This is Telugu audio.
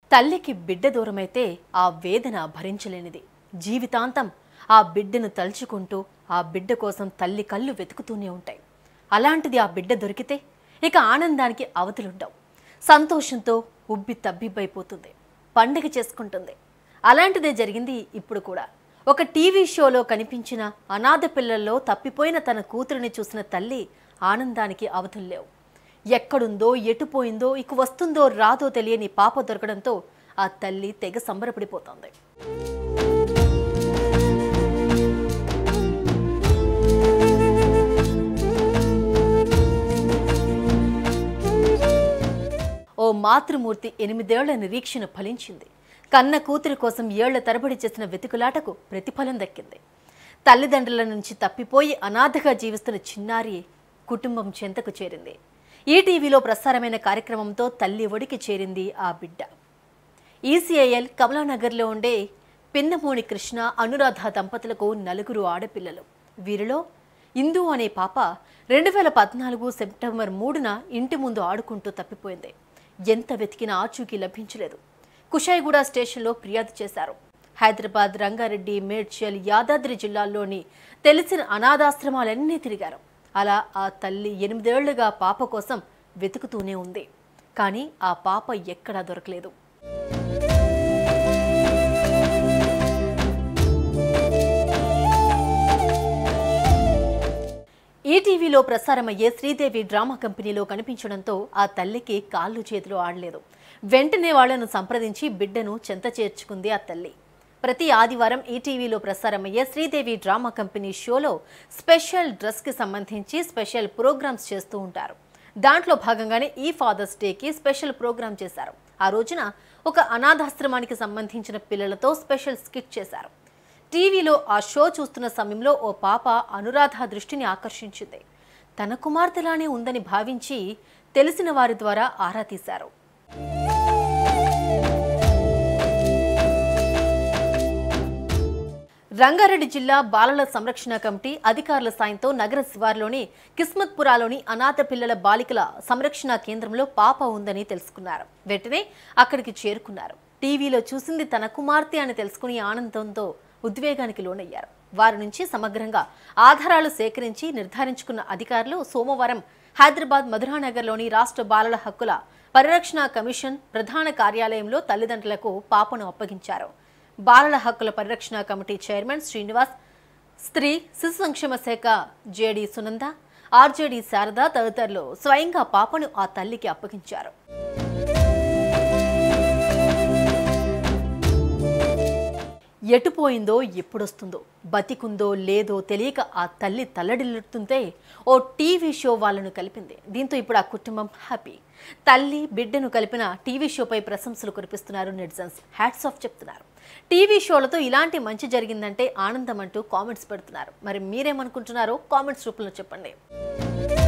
తల్లికి బిడ్డ దూరమైతే ఆ వేదన భరించలేనిది జీవితాంతం ఆ బిడ్డను తలుచుకుంటూ ఆ బిడ్డ కోసం తల్లి కళ్ళు వెతుకుతూనే ఉంటాయి అలాంటిది ఆ బిడ్డ దొరికితే ఇక ఆనందానికి అవధులుండవు సంతోషంతో ఉబ్బి తబ్బిబ్బైపోతుంది పండగ చేసుకుంటుంది అలాంటిదే జరిగింది ఇప్పుడు కూడా ఒక టీవీ షోలో కనిపించిన అనాథ పిల్లల్లో తప్పిపోయిన తన కూతురిని చూసిన తల్లి ఆనందానికి అవధులు లేవు ఎక్కడుందో ఎటుపోయిందో ఇక వస్తుందో రాదో తెలియని పాప దొరకడంతో ఆ తల్లి తెగ సంబరపడిపోతోంది ఓ మాతృమూర్తి ఎనిమిదేళ్ల నిరీక్షణ ఫలించింది కన్న కూతురి కోసం ఏళ్ల తరబడి చేసిన వెతుకులాటకు ప్రతిఫలం దక్కింది తల్లిదండ్రుల నుంచి తప్పిపోయి అనాథగా జీవిస్తున్న చిన్నారి కుటుంబం చెంతకు చేరింది ఈటీవీలో ప్రసారమైన కార్యక్రమంతో తల్లి ఒడికి చేరింది ఆ బిడ్డ ఈసీఐఎల్ కమలానగర్లో ఉండే పిన్నమూని కృష్ణ అనురాధ దంపతులకు నలుగురు ఆడపిల్లలు వీరిలో ఇందు అనే పాప రెండు వేల పద్నాలుగు సెప్టెంబర్ మూడున ఇంటి ముందు ఆడుకుంటూ తప్పిపోయింది ఎంత వెతికినా ఆచూకీ లభించలేదు కుషాయిగూడ స్టేషన్లో ఫిర్యాదు చేశారు హైదరాబాద్ రంగారెడ్డి మేడ్చల్ యాదాద్రి జిల్లాల్లోని తెలిసిన అనాథాశ్రమాలన్నీ తిరిగారు అలా ఆ తల్లి ఎనిమిదేళ్లుగా పాప కోసం వెతుకుతూనే ఉంది కానీ ఆ పాప ఎక్కడా దొరకలేదు ఈటీవీలో ప్రసారమయ్యే శ్రీదేవి డ్రామా కంపెనీలో కనిపించడంతో ఆ తల్లికి కాళ్ళు చేతులు ఆడలేదు వెంటనే వాళ్లను సంప్రదించి బిడ్డను చెంత చేర్చుకుంది ఆ తల్లి ప్రతి ఆదివారం ఈటీవీలో ప్రసారమయ్యే శ్రీదేవి డ్రామా కంపెనీ షోలో స్పెషల్ డ్రెస్కి సంబంధించి స్పెషల్ ప్రోగ్రామ్స్ చేస్తూ ఉంటారు దాంట్లో భాగంగానే ఈ ఫాదర్స్ డేకి స్పెషల్ ప్రోగ్రామ్ చేశారు ఆ రోజున ఒక అనాథాశ్రమానికి సంబంధించిన పిల్లలతో స్పెషల్ స్కిట్ చేశారు టీవీలో ఆ షో చూస్తున్న సమయంలో ఓ పాప అనురాధ దృష్టిని ఆకర్షించింది తన కుమార్తెలానే ఉందని భావించి తెలిసిన వారి ద్వారా ఆరా తీశారు రంగారెడ్డి జిల్లా బాలల సంరక్షణ కమిటీ అధికారుల సాయంతో నగర శివార్లోని కిస్మత్పురాలోని అనాథ పిల్లల బాలికల సంరక్షణ కేంద్రంలో పాప ఉందని తెలుసుకున్నారు వెంటనే అక్కడికి చేరుకున్నారు టీవీలో చూసింది తన కుమార్తె అని తెలుసుకుని ఆనందంతో ఉద్వేగానికి లోనయ్యారు వారి నుంచి సమగ్రంగా ఆధారాలు సేకరించి నిర్ధారించుకున్న అధికారులు సోమవారం హైదరాబాద్ మధురానగర్లోని రాష్ట్ర బాలల హక్కుల పరిరక్షణ కమిషన్ ప్రధాన కార్యాలయంలో తల్లిదండ్రులకు పాపను అప్పగించారు బాలల హక్కుల పరిరక్షణ కమిటీ చైర్మన్ శ్రీనివాస్ స్త్రీ శిశు సంక్షేమ శాఖ జేడి సునంద ఆర్జేడి శారద తదితరులు స్వయంగా పాపను ఆ తల్లికి అప్పగించారు ఎటుపోయిందో ఎప్పుడొస్తుందో బతికుందో లేదో తెలియక ఆ తల్లి తల్లడిల్లుతుంటే ఓ టీవీ షో వాళ్ళను కలిపింది దీంతో ఇప్పుడు ఆ కుటుంబం హ్యాపీ తల్లి బిడ్డను కలిపిన టీవీ షోపై ప్రశంసలు కురిపిస్తున్నారు నెటిజన్స్ హ్యాట్స్ ఆఫ్ చెప్తున్నారు టీవీ షోలతో ఇలాంటి మంచి జరిగిందంటే ఆనందం అంటూ కామెంట్స్ పెడుతున్నారు మరి మీరేమనుకుంటున్నారో కామెంట్స్ రూపంలో చెప్పండి